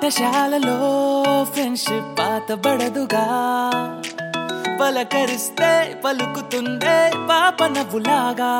పాఠశాలలో ఫ్రెండ్షిప్ పాతబడదుగా పలకరిస్తే పలుకుతుందే పాప నవ్వులాగా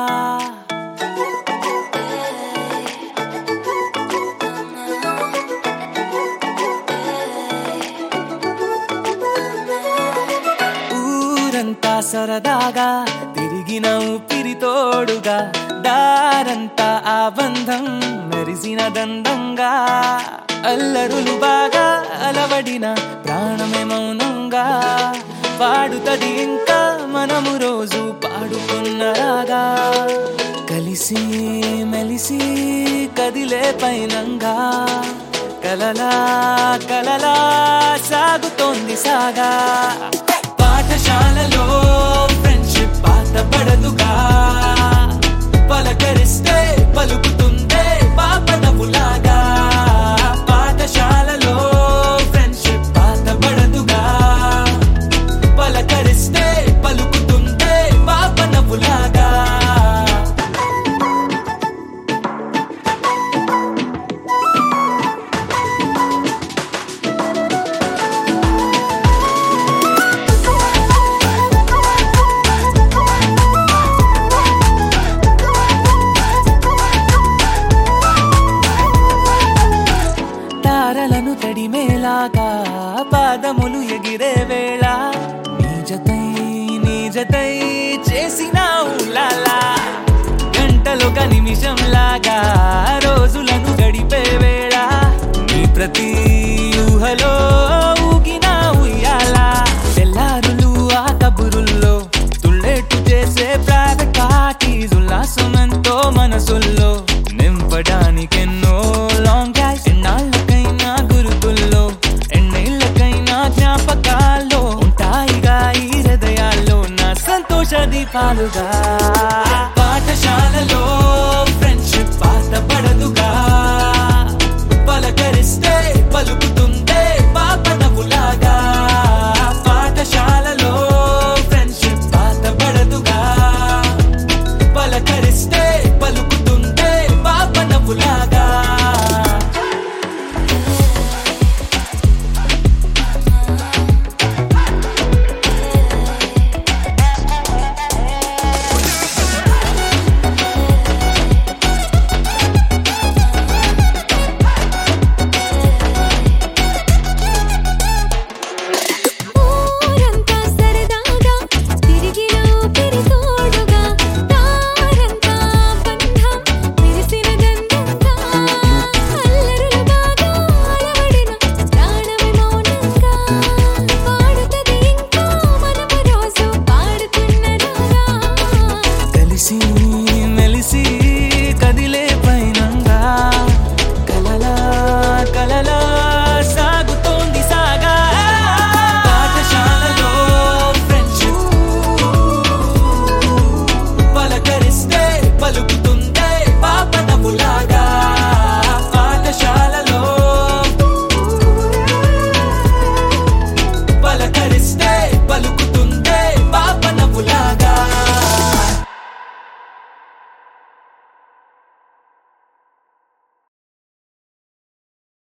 ఊరంతా సరదాగా తిరిగిన ఊపిరి తోడుగా దారంతా ఆ బంధం మెరిసిన దందంగా అల్లరులు బాగా అలవడిన ప్రాణమే మౌనంగా పాడుతది ఇంకా మనము రోజు పాడుకున్నరాగా కలిసి మెలిసి కదిలే పైనంగా కలలా కలలా సాగుతోంది సాగా పాఠశాలలో ఫ్రెండ్షిప్ పాతబడదుగా పలకరిస్తే పలుకుతుందే పాప నవ్వులాగా పాఠశాలలో ఫ్రెండ్షిప్ పాతబడదుగా పలకరిస్తే పలుకుతుందే పాప నవ్వులాగా తారలను తడిమేలాగా పాదములు ఎగిరే వేళ నీజతై నీజతై చేసిన ఊలాలా గంటలొక నిమిషం లాగా రోజులను గడిపే వేళ నీ ప్రతి ఊహలో ఊగిన ఉయ్యాల తెల్లారులు ఆ కబురుల్లో తుళ్ళేట్టు చేసే ప్రైవేట్ పార్టీస్ ఉల్లాసమెంతో మనసుల్లో నింపడానికెన్నో లాంగ్ డ్రైవ్స్ ఎన్నాళ్ళకైనా గురుతుల్లో ఎన్నేళ్ళకైనా జ్ఞాపకాల్లో ఉంటాయిగా ఈ హృదయాల్లో నా సంతోష దీపాలుగా